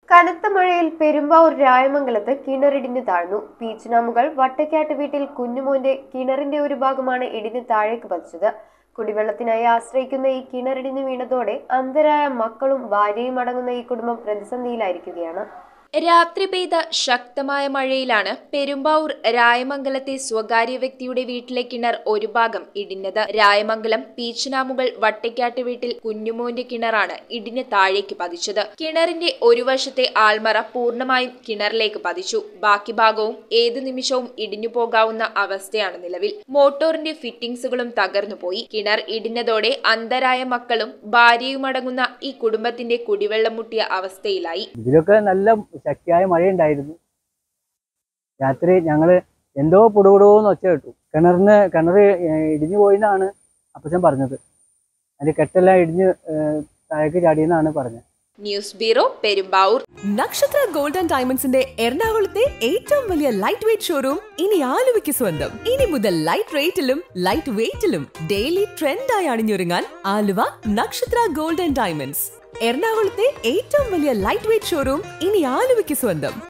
കനത്ത മഴയിൽ പെരുമ്പാവൂർ രായമംഗലത്ത് കിണറിടിഞ്ഞു താഴ്ന്നു പീച്ചുനാമുകൾ വട്ടക്കാട്ട് വീട്ടിൽ കുഞ്ഞുമോന്റെ കിണറിന്റെ ഒരു ഭാഗമാണ് ഇടിഞ്ഞ് താഴേക്ക് പതിച്ചത് കുടിവെള്ളത്തിനായി ആശ്രയിക്കുന്ന ഈ കിണറിടിഞ്ഞു വീണതോടെ അന്ധരായ മക്കളും ഭാര്യയും അടങ്ങുന്ന ഈ കുടുംബം പ്രതിസന്ധിയിലായിരിക്കുകയാണ് രാത്രി പെയ്ത ശക്തമായ മഴയിലാണ് പെരുമ്പാവൂർ രായമംഗലത്തെ സ്വകാര്യ വ്യക്തിയുടെ വീട്ടിലെ കിണർ ഒരു ഭാഗം ഇടിഞ്ഞത് രായമംഗലം പീച്ചുനാമുകൾ വട്ടയ്ക്കാട്ട് വീട്ടിൽ കുഞ്ഞുമോന്റെ കിണറാണ് ഇടിഞ്ഞ് താഴേക്ക് പതിച്ചത് കിണറിന്റെ ഒരു വശത്തെ ആൾമറ പൂർണ്ണമായും കിണറിലേക്ക് പതിച്ചു ബാക്കി ഭാഗവും ഏതു നിമിഷവും ഇടിഞ്ഞു പോകാവുന്ന അവസ്ഥയാണ് നിലവിൽ മോട്ടോറിന്റെ ഫിറ്റിംഗ്സുകളും തകർന്നുപോയി കിണർ ഇടിഞ്ഞതോടെ അന്ധരായ മക്കളും ഭാര്യയുമടങ്ങുന്ന ഈ കുടുംബത്തിന്റെ കുടിവെള്ളം മുട്ടിയ അവസ്ഥയിലായി ഇതിലൊക്കെ നല്ല ശക്തിയായ മഴയുണ്ടായിരുന്നു രാത്രി ഞങ്ങൾ എന്തോ പുടുപുടുന്ന് ഒച്ച കേട്ടു കിണറിന് കിണർ ഇടിഞ്ഞു പോയിന്നാണ് അപ്പച്ചൻ പറഞ്ഞത് അതിന്റെ കെട്ടെല്ലാം ഇടിഞ്ഞ് ഏഹ്, താഴേക്ക് ചാടിയെന്നാണ് പറഞ്ഞത് ന്യൂസ് ബ്യൂറോ പെരുമ്പാവൂർ നക്ഷത്ര ഗോൾഡ് ആൻഡ് ഡയമണ്ട്സിന്റെ എറണാകുളത്തെ ഏറ്റവും വലിയ ലൈറ്റ് വെയിറ്റ് ഷോറൂം ഇനി ആലുവയ്ക്ക് സ്വന്തം ഇനി മുതൽ ലൈറ്റ് റേറ്റിലും ലൈറ്റ് വെയിറ്റിലും ഡെയിലി ട്രെൻഡായി അണിഞ്ഞൊരുങ്ങാൻ Aluva Nakshatra gold and diamonds എറണാകുളത്തെ ഏറ്റവും വലിയ ലൈറ്റ് വെയിറ്റ് ഷോറൂം ഇനി ആലുവയ്ക്ക് സ്വന്തം